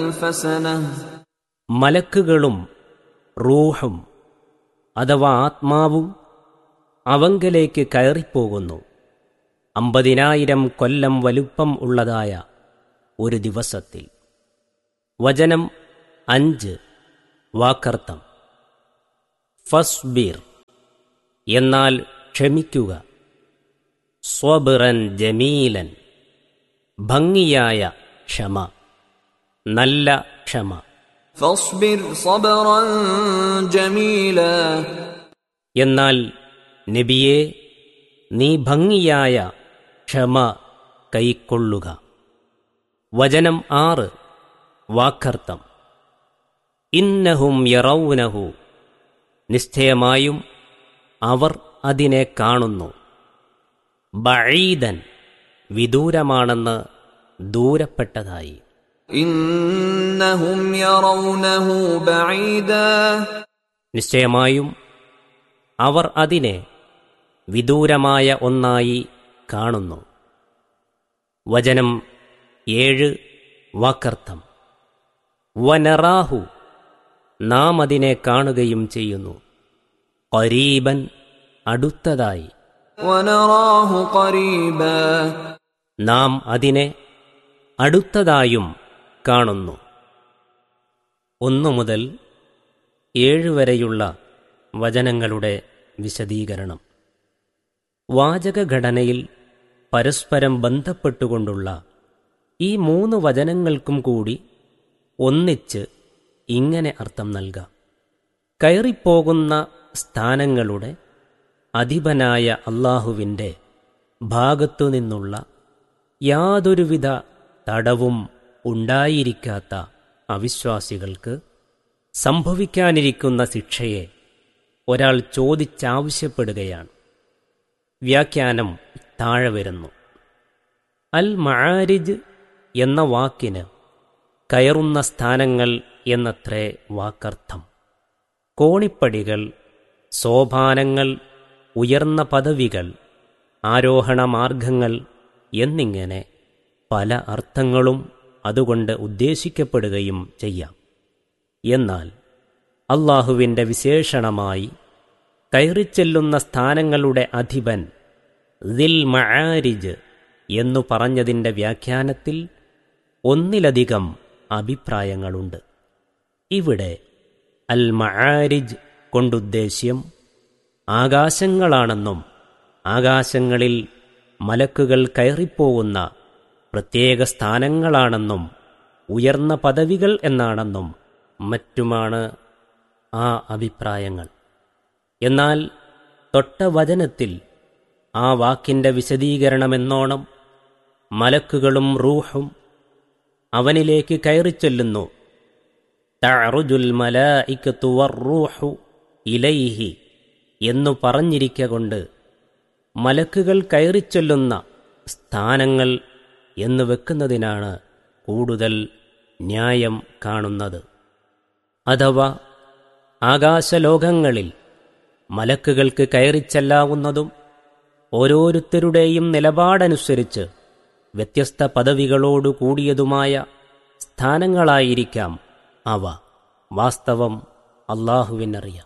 ألف سنة മലക്കുകളും റൂഹും അഥവാ ആത്മാവും അവങ്കലേക്ക് കയറിപ്പോകുന്നു അമ്പതിനായിരം കൊല്ലം വലുപ്പം ഉള്ളതായ ഒരു ദിവസത്തിൽ വചനം അഞ്ച് വാക്കർത്ഥം ഫസ്ബീർ എന്നാൽ ക്ഷമിക്കുക സ്വബിറൻ ജമീലൻ ഭംഗിയായ ക്ഷമ നല്ല ക്ഷമ فاصبر صبرا جميلا എന്നാൽ നബിയെ നീ ഭംഗിയായ ക്ഷമ കൈക്കൊള്ളുക വചനം ആറ് വാക്കർത്ഥം ഇന്നഹും യറൗനഹു നിശ്ചയമായും അവർ അതിനെ കാണുന്നു ബഴീദൻ വിദൂരമാണെന്ന് ദൂരപ്പെട്ടതായി إنهم يرونه بعيدا നിശ്ചയമായും അവർ അതിനെ വിദൂരമായ ഒന്നായി കാണുന്നു വചനം ഏഴ് വാക്കർത്ഥം വനറാഹു നാം അതിനെ കാണുകയും ചെയ്യുന്നു കരീബൻ അടുത്തതായി ونراه قريبا നാം അതിനെ അടുത്തതായും കാണുന്നു ഒന്നു മുതൽ ഏഴ് വരെയുള്ള വചനങ്ങളുടെ വിശദീകരണം വാചകഘടനയിൽ പരസ്പരം ബന്ധപ്പെട്ടുകൊണ്ടുള്ള ഈ മൂന്ന് വചനങ്ങൾക്കും കൂടി ഒന്നിച്ച് ഇങ്ങനെ അർത്ഥം നൽകാം കയറിപ്പോകുന്ന സ്ഥാനങ്ങളുടെ അധിപനായ അള്ളാഹുവിൻ്റെ ഭാഗത്തുനിന്നുള്ള യാതൊരുവിധ തടവും ഉണ്ടായിരിക്കാത്ത അവിശ്വാസികൾക്ക് സംഭവിക്കാനിരിക്കുന്ന ശിക്ഷയെ ഒരാൾ ചോദിച്ചാവശ്യപ്പെടുകയാണ് വ്യാഖ്യാനം താഴെ വരുന്നു അൽ മആരിജ് എന്ന വാക്കിന് കയറുന്ന സ്ഥാനങ്ങൾ എന്നത്രേ വാക്കർത്ഥം കോണിപ്പടികൾ സോപാനങ്ങൾ ഉയർന്ന പദവികൾ ആരോഹണമാർഗങ്ങൾ എന്നിങ്ങനെ പല അർത്ഥങ്ങളും അതുകൊണ്ട് ഉദ്ദേശിക്കപ്പെടുകയും ചെയ്യാം എന്നാൽ അള്ളാഹുവിൻ്റെ വിശേഷണമായി കയറിച്ചെല്ലുന്ന സ്ഥാനങ്ങളുടെ അധിപൻ ദിൽ മആരിജ് എന്നു പറഞ്ഞതിൻ്റെ വ്യാഖ്യാനത്തിൽ ഒന്നിലധികം അഭിപ്രായങ്ങളുണ്ട് ഇവിടെ അൽ മആരിജ് കൊണ്ടുദ്ദേശ്യം ആകാശങ്ങളാണെന്നും ആകാശങ്ങളിൽ മലക്കുകൾ കയറിപ്പോകുന്ന പ്രത്യേക സ്ഥാനങ്ങളാണെന്നും ഉയർന്ന പദവികൾ എന്നാണെന്നും മറ്റുമാണ് ആ അഭിപ്രായങ്ങൾ എന്നാൽ തൊട്ട വചനത്തിൽ ആ വാക്കിൻ്റെ വിശദീകരണമെന്നോണം മലക്കുകളും റൂഹും അവനിലേക്ക് കയറിച്ചൊല്ലുന്നു തഅറുജുൽ മലായിക്കത്തു വറൂഹു ഇലൈഹി എന്നു പറഞ്ഞിരിക്ക കൊണ്ട് മലക്കുകൾ കയറിച്ചൊല്ലുന്ന സ്ഥാനങ്ങൾ എന്ന് വെക്കുന്നതിനാണ് കൂടുതൽ ന്യായം കാണുന്നത് അഥവാ ആകാശലോകങ്ങളിൽ മലക്കുകൾക്ക് കയറിച്ചെല്ലാവുന്നതും ഓരോരുത്തരുടെയും നിലപാടനുസരിച്ച് വ്യത്യസ്ത പദവികളോടു കൂടിയതുമായ സ്ഥാനങ്ങളായിരിക്കാം അവ വാസ്തവം അള്ളാഹുവിനറിയാം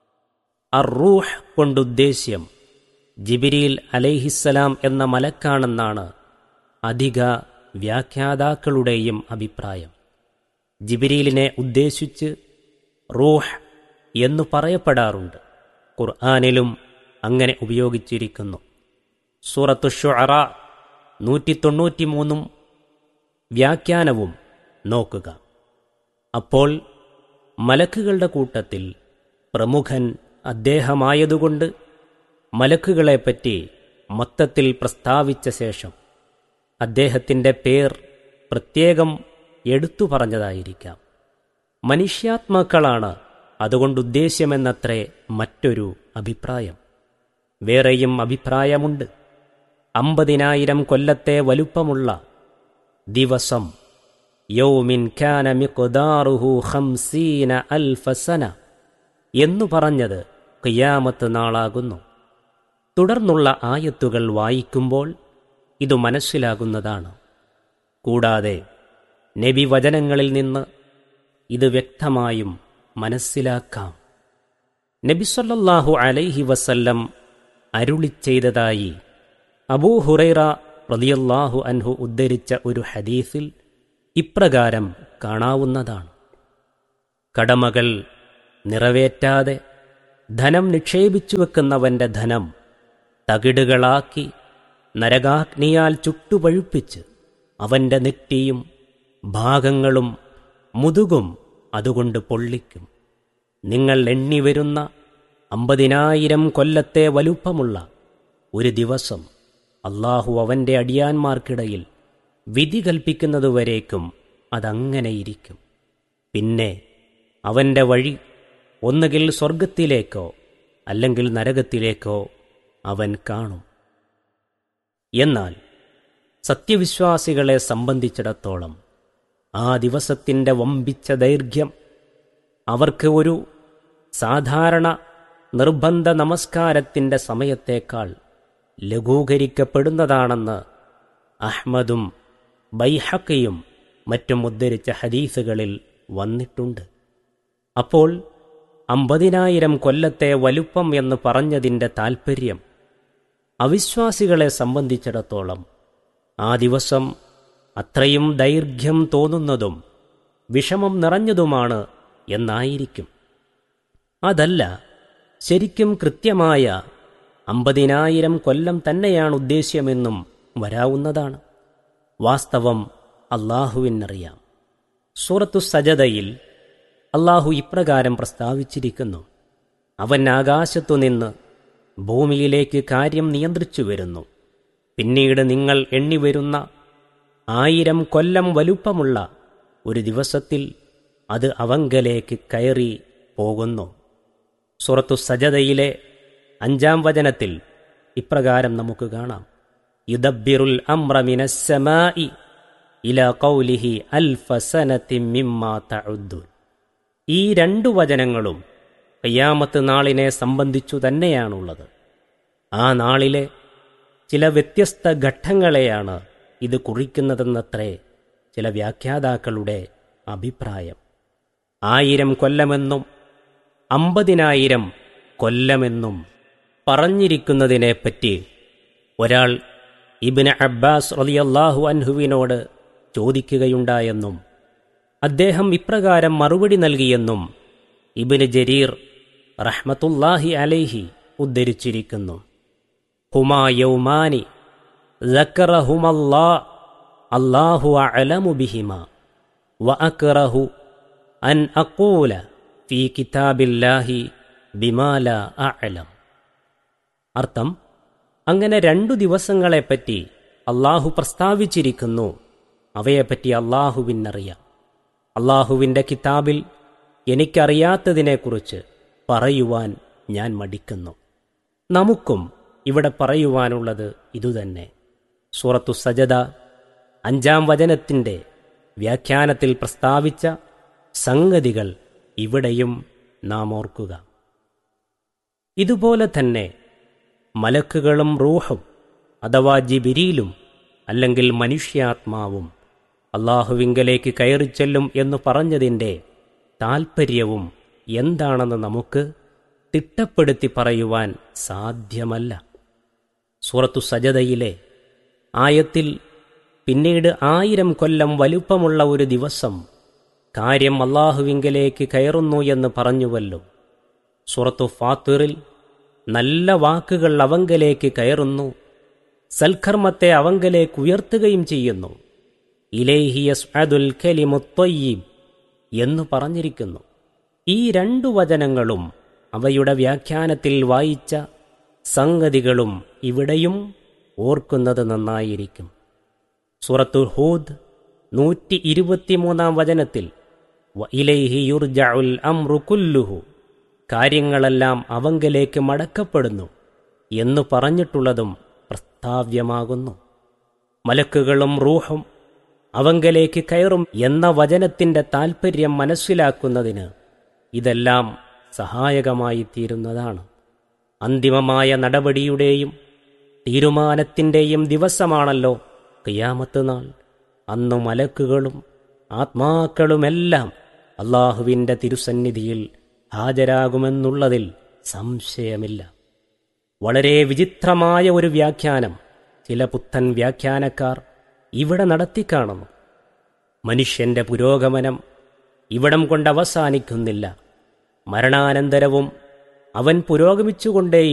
അറൂഹ് കൊണ്ടുദ്ദേശ്യം ജിബിരിൽ അലൈഹിസ്സലാം എന്ന മലക്കാണെന്നാണ് അധിക വ്യാഖ്യാതാക്കളുടെയും അഭിപ്രായം ജിബിരിലിനെ ഉദ്ദേശിച്ച് റൂഹ് എന്നു പറയപ്പെടാറുണ്ട് ഖുർആാനിലും അങ്ങനെ ഉപയോഗിച്ചിരിക്കുന്നു സൂറത്തു ഷുഅറ നൂറ്റി തൊണ്ണൂറ്റിമൂന്നും വ്യാഖ്യാനവും നോക്കുക അപ്പോൾ മലക്കുകളുടെ കൂട്ടത്തിൽ പ്രമുഖൻ അദ്ദേഹമായതുകൊണ്ട് മലക്കുകളെപ്പറ്റി മൊത്തത്തിൽ പ്രസ്താവിച്ച ശേഷം അദ്ദേഹത്തിൻ്റെ പേർ പ്രത്യേകം എടുത്തു പറഞ്ഞതായിരിക്കാം മനുഷ്യാത്മാക്കളാണ് അതുകൊണ്ടുദ്ദേശ്യമെന്നത്രേ മറ്റൊരു അഭിപ്രായം വേറെയും അഭിപ്രായമുണ്ട് അമ്പതിനായിരം കൊല്ലത്തെ വലുപ്പമുള്ള ദിവസം യൗമിൻ ഖാന മിഖ്ദാറുഹു ഖംസീന അൽഫസന എന്നു പറഞ്ഞത് ഖിയാമത്ത് നാളാകുന്നു തുടർന്നുള്ള ആയത്തുകൾ വായിക്കുമ്പോൾ ഇതു മനസ്സിലാകുന്നതാണ് കൂടാതെ നബി വചനങ്ങളിൽ നിന്ന് ഇത് വ്യക്തമായും മനസ്സിലാക്കാം നബിസൊല്ലാഹു അലൈഹി വസല്ലം അരുളി ചെയ്തതായി അബൂ ഹുറൈറ റളിയല്ലാഹു അൻഹു ഉദ്ധരിച്ച ഒരു ഹദീസിൽ ഇപ്രകാരം കാണാവുന്നതാണ് കടമകൾ നിറവേറ്റാതെ ധനം നിക്ഷേപിച്ചു വെക്കുന്നവന്റെ ധനം തകിടുകളാക്കി നരകാഗ്നിയാൽ ചുട്ടുപഴുപ്പിച്ച് അവന്റെ നെറ്റിയും ഭാഗങ്ങളും മുതുകും അതുകൊണ്ട് പൊള്ളിക്കും നിങ്ങൾ എണ്ണിവരുന്ന അമ്പതിനായിരം കൊല്ലത്തെ വലുപ്പമുള്ള ഒരു ദിവസം അള്ളാഹു അവന്റെ അടിയാന്മാർക്കിടയിൽ വിധി കൽപ്പിക്കുന്നതുവരേക്കും അതങ്ങനെയിരിക്കും പിന്നെ അവന്റെ വഴി ഒന്നുകിൽ സ്വർഗത്തിലേക്കോ അല്ലെങ്കിൽ നരകത്തിലേക്കോ അവൻ കാണും എന്നാൽ സത്യവിശ്വാസികളെ സംബന്ധിച്ചിടത്തോളം ആ ദിവസത്തിൻ്റെ വമ്പിച്ച ദൈർഘ്യം അവർക്ക് ഒരു സാധാരണ നിർബന്ധ നമസ്കാരത്തിൻ്റെ സമയത്തേക്കാൾ ലഘൂകരിക്കപ്പെടുന്നതാണെന്ന് അഹ്മദും ബൈഹക്കയും മറ്റും ഉദ്ധരിച്ച ഹദീസുകളിൽ വന്നിട്ടുണ്ട് അപ്പോൾ അമ്പതിനായിരം കൊല്ലത്തെ വലുപ്പം എന്ന് പറഞ്ഞതിൻ്റെ താൽപ്പര്യം അവിശ്വാസികളെ സംബന്ധിച്ചിടത്തോളം ആ ദിവസം അത്രയും ദൈർഘ്യം തോന്നുന്നതും വിഷമം നിറഞ്ഞതുമാണ് എന്നായിരിക്കും അതല്ല ശരിക്കും കൃത്യമായ അമ്പതിനായിരം കൊല്ലം തന്നെയാണ് ഉദ്ദേശ്യമെന്നും വരാവുന്നതാണ് വാസ്തവം അള്ളാഹുവിനറിയാം സൂറത്തു സജതയിൽ അള്ളാഹു ഇപ്രകാരം പ്രസ്താവിച്ചിരിക്കുന്നു അവൻ ആകാശത്തുനിന്ന് ഭൂമിയിലേക്ക് കാര്യം നിയന്ത്രിച്ചു വരുന്നു പിന്നീട് നിങ്ങൾ എണ്ണിവരുന്ന ആയിരം കൊല്ലം വലുപ്പമുള്ള ഒരു ദിവസത്തിൽ അത് അവങ്കലേക്ക് കയറി പോകുന്നു സുറത്തു സജതയിലെ അഞ്ചാം വചനത്തിൽ ഇപ്രകാരം നമുക്ക് കാണാം യുദബ്ബിറുൽ അമ്രമിനസ്സമായി ഇല കൗലിഹി അൽഫസനത്തി മിമ്മാ തഉദ്ദൂൻ ഈ രണ്ടു വചനങ്ങളും കയ്യാമത്ത് നാളിനെ സംബന്ധിച്ചു തന്നെയാണുള്ളത് ആ നാളിലെ ചില വ്യത്യസ്ത ഘട്ടങ്ങളെയാണ് ഇത് കുറിക്കുന്നതെന്നത്രേ ചില വ്യാഖ്യാതാക്കളുടെ അഭിപ്രായം ആയിരം കൊല്ലമെന്നും അമ്പതിനായിരം കൊല്ലമെന്നും പറഞ്ഞിരിക്കുന്നതിനെപ്പറ്റി ഒരാൾ ഇബിന് അബ്ബാസ് റളിയല്ലാഹു അൻഹുവിനോട് ചോദിക്കുകയുണ്ടായെന്നും അദ്ദേഹം ഇപ്രകാരം മറുപടി നൽകിയെന്നും ഇബിന് ജരീർ റഹ്മത്തുല്ലാഹി അലൈഹി ഉദ്ധരിച്ചിരിക്കുന്നു ഹുമാ യൗമാനി ذكرهما അല്ലാഹു അലമു ബിഹിമ വഅക്റഹു അൻ അഖൂല ഫീ കിതാബില്ലാഹി ബിമാല അഅലം അർത്ഥം അങ്ങനെ രണ്ടു ദിവസങ്ങളെപ്പറ്റി അള്ളാഹു പ്രസ്താവിച്ചിരിക്കുന്നു അവയെപ്പറ്റി അള്ളാഹുവിനറിയാം അള്ളാഹുവിൻ്റെ കിതാബിൽ എനിക്കറിയാത്തതിനെക്കുറിച്ച് പറയുവാൻ ഞാൻ മടിക്കുന്നു നമുക്കും ഇവിടെ പറയുവാനുള്ളത് ഇതുതന്നെ സൂറത്തു സജദ അഞ്ചാം വചനത്തിൻ്റെ വ്യാഖ്യാനത്തിൽ പ്രസ്താവിച്ച സംഗതികൾ ഇവിടെയും നാം ഓർക്കുക ഇതുപോലെ തന്നെ മലക്കുകളും റൂഹും അഥവാ ജിബിരിയിലും അല്ലെങ്കിൽ മനുഷ്യാത്മാവും അള്ളാഹുവിങ്കലേക്ക് കയറിച്ചെല്ലും എന്ന് പറഞ്ഞതിൻ്റെ താൽപ്പര്യവും എന്താണെന്ന് നമുക്ക് തിട്ടപ്പെടുത്തി പറയുവാൻ സാധ്യമല്ല സൂറത്തു സജതയിലെ ആയത്തിൽ പിന്നീട് ആയിരം കൊല്ലം വലുപ്പമുള്ള ഒരു ദിവസം കാര്യം അള്ളാഹുവിങ്കലേക്ക് കയറുന്നു എന്ന് പറഞ്ഞുവല്ലോ സൂറത്തു ഫാത്തിറിൽ നല്ല വാക്കുകൾ അവങ്കലേക്ക് കയറുന്നു സൽക്കർമ്മത്തെ അവങ്കലേക്ക് ഉയർത്തുകയും ചെയ്യുന്നു ഇലേഹിയസ് അദുൽ കലിമുത്തൊയ്യീബ് എന്ന് പറഞ്ഞിരിക്കുന്നു ഈ രണ്ടു വചനങ്ങളും അവയുടെ വ്യാഖ്യാനത്തിൽ വായിച്ച സംഗതികളും ഇവിടെയും ഓർക്കുന്നത് നന്നായിരിക്കും സൂറത്തു ഹൂദ് നൂറ്റി ഇരുപത്തിമൂന്നാം വചനത്തിൽ ഇലൈഹി യുർജഉൽ അംറു കുല്ലുഹു കാര്യങ്ങളെല്ലാം അവങ്കലേക്ക് മടക്കപ്പെടുന്നു എന്ന് പറഞ്ഞിട്ടുള്ളതും പ്രസ്താവ്യമാകുന്നു മലക്കുകളും റൂഹും അവങ്കലേക്ക് കയറും എന്ന വചനത്തിന്റെ താൽപ്പര്യം മനസ്സിലാക്കുന്നതിന് ഇതെല്ലാം സഹായകമായി തീരുന്നതാണ് അന്തിമമായ നടപടിയുടെയും തീരുമാനത്തിൻ്റെയും ദിവസമാണല്ലോ കിയാമത്ത് നാൾ അന്നു മലക്കുകളും ആത്മാക്കളുമെല്ലാം അള്ളാഹുവിൻ്റെ തിരുസന്നിധിയിൽ ഹാജരാകുമെന്നുള്ളതിൽ സംശയമില്ല വളരെ വിചിത്രമായ ഒരു വ്യാഖ്യാനം ചില പുത്തൻ വ്യാഖ്യാനക്കാർ ഇവിടെ നടത്തിക്കാണുന്നു മനുഷ്യന്റെ പുരോഗമനം ഇവിടം കൊണ്ട് അവസാനിക്കുന്നില്ല മരണാനന്തരവും അവൻ പുരോഗമിച്ചുകൊണ്ടേ